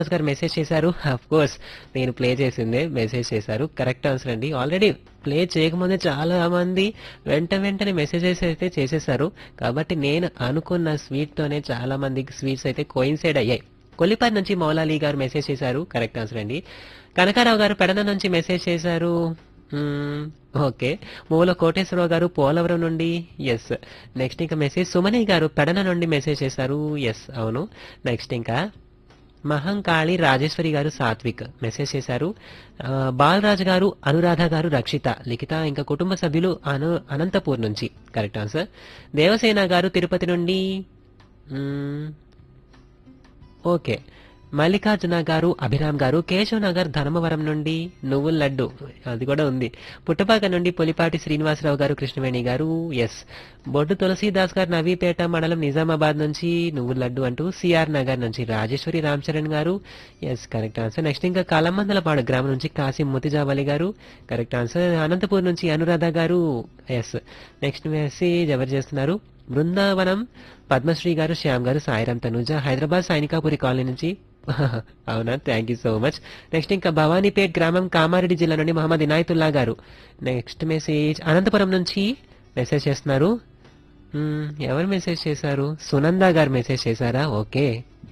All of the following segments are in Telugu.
గారు మెసేజ్ చేశారు అఫ్ కోర్స్ నేను ప్లే చేసిందే మెసేజ్ చేశారు కరెక్ట్ ఆన్సర్ అండి ఆల్రెడీ ప్లే చేయకముందే చాలా మంది వెంట వెంటనే మెసేజెస్ అయితే చేసేసారు కాబట్టి నేను అనుకున్న స్వీట్ తోనే చాలా మందికి స్వీట్స్ అయితే కోయిన్సైడ్ అయ్యాయి కొల్లిపారి నుంచి మౌలాలి గారు మెసేజ్ చేశారు కరెక్ట్ ఆన్సర్ అండి కనకారావు గారు పెడన నుంచి మెసేజ్ చేశారు మ్మ్, ఓకే మూల కోటేశ్వరరావు గారు పోలవరం నుండి ఎస్ నెక్స్ట్ ఇంకా మెసేజ్ సుమని గారు పెడన నుండి మెసేజ్ చేశారు ఎస్ అవును నెక్స్ట్ ఇంకా మహంకాళి రాజేశ్వరి గారు సాత్విక్ మెసేజ్ చేశారు ఆ, బాలరాజు గారు అనురాధ గారు రక్షిత లిఖిత ఇంకా కుటుంబ సభ్యులు అను అనంతపూర్ నుంచి కరెక్ట్ ఆన్సర్ దేవసేన గారు తిరుపతి నుండి మ్మ్, ఓకే మల్లికార్జున గారు అభిరామ్ గారు కేశవ్ నగర్ ధర్మవరం నుండి నువ్వుల లడ్డు అది కూడా ఉంది పుట్టపాక నుండి పులిపాటి శ్రీనివాసరావు గారు కృష్ణవేణి గారు ఎస్ బొడ్డు తులసీదాస్ గారు నవీపేట మండలం నిజామాబాద్ నుంచి నువ్వుల లడ్డు అంటూ సిఆర్ నగర్ నుంచి రాజేశ్వరి రామ్ చరణ్ గారు ఎస్ కరెక్ట్ ఆన్సర్ నెక్స్ట్ ఇంకా కలమందలపాడు గ్రామం నుంచి కాసిం ముతిజావలి గారు కరెక్ట్ ఆన్సర్ అనంతపూర్ నుంచి అనురాధ గారు ఎస్ నెక్స్ట్ మెసేజ్ ఎవరు చేస్తున్నారు బృందావనం పద్మశ్రీ గారు శ్యామ్ గారు సాయిరామ్ తనుజ హైదరాబాద్ సైనికాపురి కాలనీ నుంచి అవునా thank you so much next ఇంకా భవానీపేట్ గ్రామం కామారెడ్డి జిల్లా నుండి మహమ్మద్ ఇనాయతుల్లా గారు నెక్స్ట్ మెసేజ్ అనంతపురం నుంచి మెసేజ్ చేస్తున్నారు మ్మ్, ఎవరు మెసేజ్ చేశారు సునంద గారు మెసేజ్ చేశారా ఓకే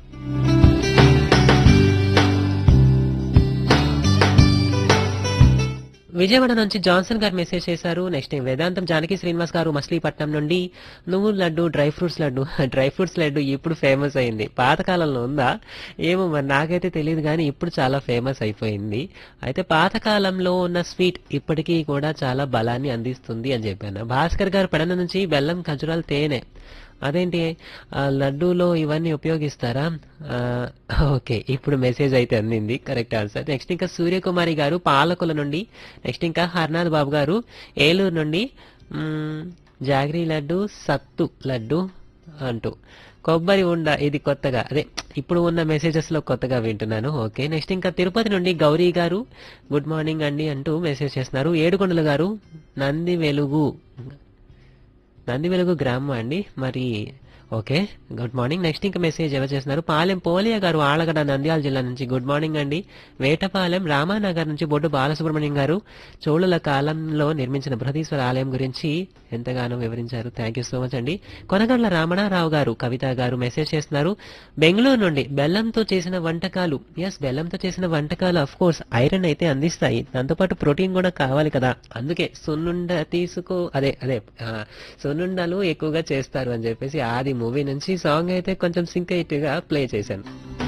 విజయవాడ నుంచి జాన్సన్ గారు మెసేజ్ చేశారు నెక్స్ట్ వేదాంతం జానకి శ్రీనివాస్ గారు మచిలీపట్నం నుండి నువ్వుల laddu dry fruits laddu dry fruits laddu ఇప్పుడు ఫేమస్ అయింది పాతకాలంలో ఉందా ఏమో మరి నాకైతే తెలియదు కానీ ఇప్పుడు చాలా ఫేమస్ అయిపోయింది అయితే పాతకాలంలో ఉన్న స్వీట్ ఇప్పటికీ కూడా చాలా బలాన్ని అందిస్తుంది అని చెప్పాను భాస్కర్ గారు పెడన నుంచి బెల్లం ఖజురాలు తేనె అదేంటి ఆ లడ్డూలో ఇవన్నీ ఉపయోగిస్తారా ఆ, ఓకే ఇప్పుడు మెసేజ్ అయితే అందింది కరెక్ట్ ఆన్సర్ నెక్స్ట్ ఇంకా సూర్యకుమారి గారు పాలకుల నుండి నెక్స్ట్ ఇంకా హర్నాథ్ బాబు గారు ఏలూరు నుండి మ్మ్, జాగరీ లడ్డు సత్తు లడ్డు అంటూ కొబ్బరి ఉండ ఇది కొత్తగా అదే ఇప్పుడు ఉన్న మెసేజెస్ లో కొత్తగా వింటున్నాను ఓకే నెక్స్ట్ ఇంకా తిరుపతి నుండి గౌరీ గారు గుడ్ మార్నింగ్ అండి అంటూ మెసేజ్ చేస్తున్నారు ఏడుకొండల గారు నంది వెలుగు నంది వెలుగు గ్రామం అండి మరి ఓకే గుడ్ మార్నింగ్ నెక్స్ట్ ఇంకా మెసేజ్ ఎవరు చేస్తున్నారు పాలెం పోలియా గారు ఆలగడ నంద్యాల జిల్లా నుంచి గుడ్ మార్నింగ్ అండి వేటపాలెం రామానగర్ నుంచి బొడ్డు బాలసుబ్రహ్మణ్యం గారు చోళుల కాలంలో నిర్మించిన బృహదీశ్వర ఆలయం గురించి ఎంతగానో వివరించారు థ్యాంక్ యూ సో మచ్ అండి కొనగండ్ల రామణారావు గారు కవిత గారు మెసేజ్ చేస్తున్నారు బెంగళూరు నుండి బెల్లంతో చేసిన వంటకాలు ఎస్ బెల్లంతో చేసిన వంటకాలు అఫ్ కోర్స్ ఐరన్ అయితే అందిస్తాయి దాంతోపాటు ప్రోటీన్ కూడా కావాలి కదా అందుకే సున్నుండ తీసుకో అదే అదే ఆ, సున్నుండలు ఎక్కువగా చేస్తారు అని చెప్పేసి ఆది మూవీ నుంచి సాంగ్ అయితే కొంచెం సింక్ గా ప్లే చేశాను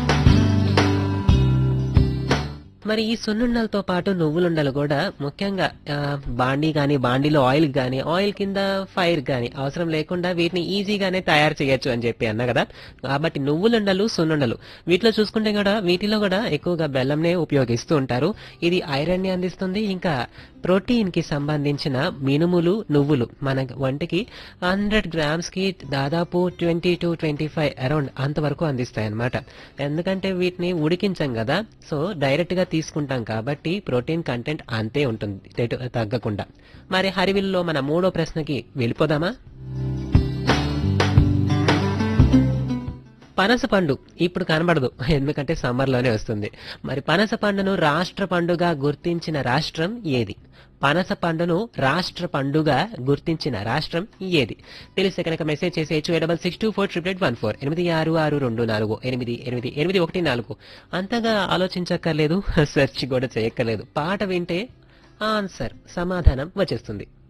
మరి ఈ సున్నుండలతో పాటు నువ్వులుండలు కూడా ముఖ్యంగా ఆ, బాండీ గాని బాండీలో ఆయిల్ గాని ఆయిల్ కింద ఫైర్ గాని అవసరం లేకుండా వీటిని ఈజీగానే తయారు చేయొచ్చు అని చెప్పి అన్నా కదా కాబట్టి నువ్వులుండలు సున్నుండలు వీటిలో చూసుకుంటే కూడా వీటిలో కూడా ఎక్కువగా బెల్లంనే ఉపయోగిస్తూ ఉంటారు ఇది ఐరన్ ని అందిస్తుంది ఇంకా ప్రోటీన్ కి సంబంధించిన మినుములు నువ్వులు మన వంటికి హండ్రెడ్ గ్రామ్స్ కి దాదాపు twenty to twenty five around అంతవరకు అందిస్తాయి అన్నమాట ఎందుకంటే వీటిని ఉడికించాం కదా సో డైరెక్ట్ గా తీసుకుంటాం కాబట్టి ప్రోటీన్ కంటెంట్ అంతే ఉంటుంది తెటు- తగ్గకుండా మరి హరివిల్లో మన మూడో ప్రశ్నకి వెళ్ళిపోదామా పనస పండు ఇప్పుడు కనబడదు ఎందుకంటే సమ్మర్ లోనే వస్తుంది మరి పనస పండును రాష్ట్ర పండుగ గుర్తించిన రాష్ట్రం ఏది పనస పండును రాష్ట్ర పండుగ గుర్తించిన రాష్ట్రం ఏది తెలిస్తే కనుక మెసేజ్ చేసేయచ్చు double six two four triple eight one four ఎనిమిది ఆరు ఆరు రెండు నాలుగు ఎనిమిది ఎనిమిది ఎనిమిది ఒకటి నాలుగు అంతగా ఆలోచించక్కర్లేదు సెర్చ్ కూడా చేయక్కర్లేదు పాట వింటే ఆన్సర్ సమాధానం వచ్చేస్తుంది